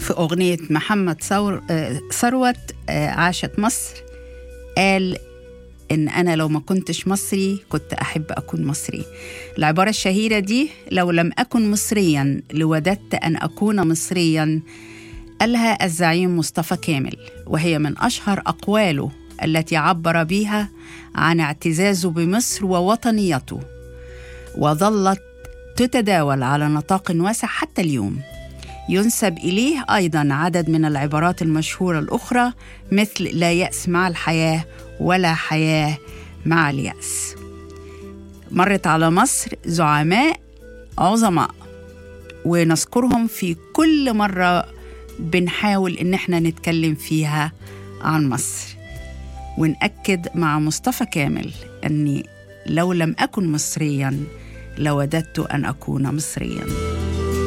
في أغنية محمد ثور آه، ثروت آه، عاشت مصر قال إن أنا لو ما كنتش مصري كنت أحب أكون مصري العبارة الشهيرة دي لو لم أكن مصريا لوددت أن أكون مصريا قالها الزعيم مصطفى كامل وهي من أشهر أقواله التي عبر بها عن اعتزازه بمصر ووطنيته وظلت تتداول على نطاق واسع حتى اليوم ينسب إليه أيضا عدد من العبارات المشهورة الأخرى مثل لا يأس مع الحياة ولا حياة مع اليأس مرت على مصر زعماء عظماء ونذكرهم في كل مرة بنحاول إن احنا نتكلم فيها عن مصر ونأكد مع مصطفى كامل أني لو لم أكن مصريا لوددت أن أكون مصريا